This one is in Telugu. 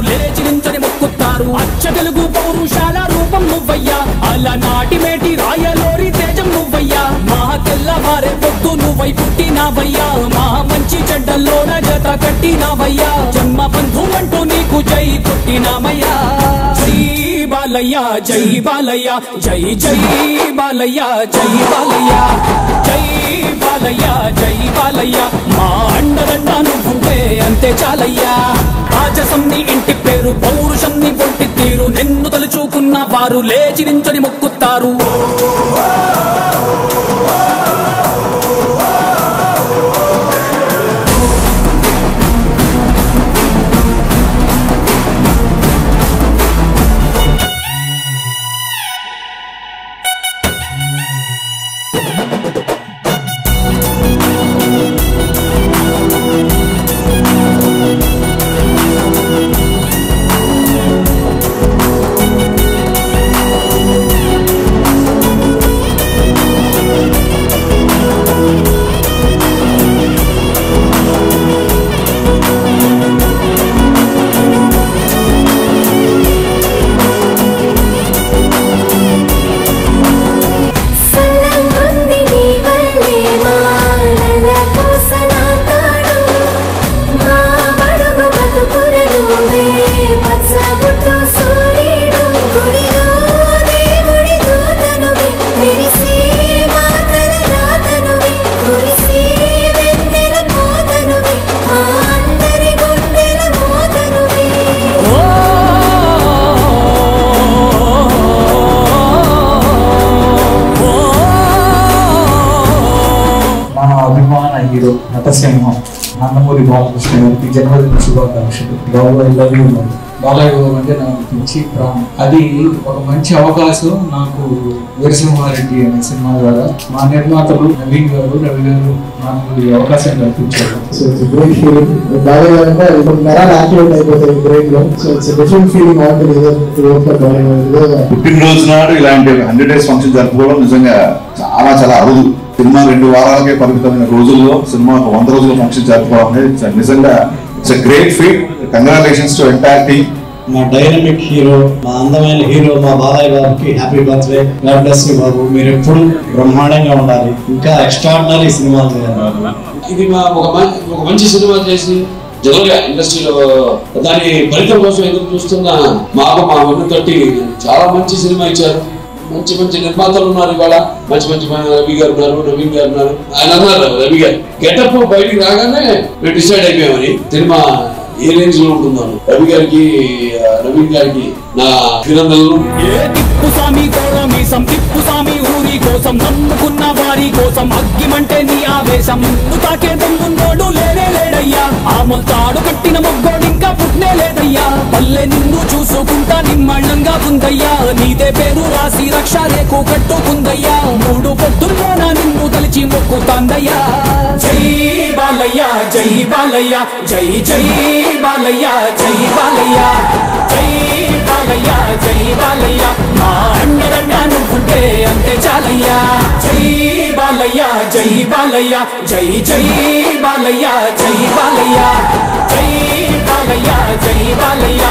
లేచి నించని మొక్కుతారు అచ్చ తెలుగు పౌరుషాల రూపం నువ్వయ్యా అలనాటి మేటి రాయలోరి తేజం నువ్వయ్యా మా తెల్లవారే పొద్దు నువ్వై పుట్టినావయ్యా మా మంచి చెడ్డల్లోన జత కట్టినావయ్యా జన్మ బంధు అంటూ నీకు జై పుట్టినామయ్యా జై బాలయ్య జై బాలయ్య జై జై బాలయ్య జై బాలయ్య జై బాలయ్య జై బాలయ్య మా అండదండ నువ్వుంటే అంతే చాలయ్యా రాజసం నీ ఇంటి పేరు పౌరుషం నీ ఒంటి తీరు నిన్ను తలుచుకున్న వారు లేచి నించని మొక్కుతారు సల్లగుంది నీ వల్లే మా నల్ల కోసనాతాడు మా బడుగు బతుకుల నువ్వే పచ్చబుట్టు సూర్యుడు గుడిలో దేవుడి దూతనువే మెరిసే మా తల రాతనువే కురిసే వెన్నెల మోతనువే మా అందరి గుండెల మోతనువే మా అభిమాన హీరో నటసింహం నందమూరి బాలకృష్ణ గారికి జన్మదిన శుభాకాంక్షలు బాబు ఐ లవ్ యూ మరి బాలయ్య బాబు అంటే నాకు పిచ్చి ప్రాణం అది ఒక మంచి అవకాశం నాకు వీరసింహారెడ్డి అనే సినిమా ద్వారా మా నిర్మాతలు నవీన్ గారు రవి గారు నాకు ఈ అవకాశం కల్పించారు so it's great feeling Balayya garu అంటే ఇప్పుడు నరాలు యాక్టివేట్ అయిపోతాయి బ్రెయిన్ లో so it's different feeling on to work for Balayya పుట్టినరోజు నాడు ఇలాంటి హండ్రెడ్ డేస్ ఫంక్షన్ జరుపుకోవడం నిజంగా చాలా చాలా అరుదు సినిమా రెండు వారాలకే పరిమితమైన రోజుల్లో సినిమా ఒక వంద రోజుల ఫంక్షన్ జరుపుకోవడం అనేది it's- నిజంగా it's great feat congratulations to entire team మా డైనమిక్ హీరో మా అందమైన హీరో మా బాలయ్య గారికి happy birthday God bless you బాబు మీరు ఎప్పుడు బ్రహ్మాండంగా ఉండాలి ఇంకా ఎక్స్ట్రాడినరీ సినిమాలు చేయాలి బాబు ఇది మా ఒక మం- ఒక మంచి సినిమా చేసి జనరల్ గా ఇండస్ట్రీలో దాని ఫలితం కోసం ఎదురు చూస్తున్న మాకు మా తోటి చాలా మంచి సినిమా ఇచ్చారు మంచి మంచి నిర్మాతలు ఉన్నారు ఇవాళ మంచి మంచి మన రవి గారు ఉన్నారు నవీన్ గారు ఉన్నారు ఆయన అన్నారు రవి గారు గెటప్ బయటికి రాగానే మేము డిసైడ్ అయిపోయామని సినిమా ఏ రేంజ్ లో ఉంటుందో రవి గారికి ఆ, నవీన్ గారికి నా అభినందనలు ఏ తిప్పు సామి మీసం తిప్పు సామి ఊరి కోసం నమ్ముకున్న వారి కోసం అగ్గిమంటే నీ ఆవేశం నిన్ను తాకే దమ్మున్నోడు లేనే లేడయ్యా ఆ మొత్తాడు కట్టిన మొగ్గోడు ఇంకా పుట్నే లేదయ్యా పల్లె నిన్ను చూసుకుంటా నిమ్మళ్ళంగా ఉందయ్యా నీదే పేరు రాసి రక్ష రేకు కట్టుకుందయ్యా మూడు పొద్దుల్లోన నిన్ను తలిచి మొక్కుతాందయ్యా జై బాలయ్య జై బాలయ్య జై జై బాలయ్య జై బాలయ్య జై బాలయ్య జై బాలయ్య మా అండదండ నువ్వుంటే అంతే చాలయ్యా జై బాలయ్య జై బాలయ్య జై జై బాలయ్య జై బాలయ్య జై బాలయ్య జై బాలయ్య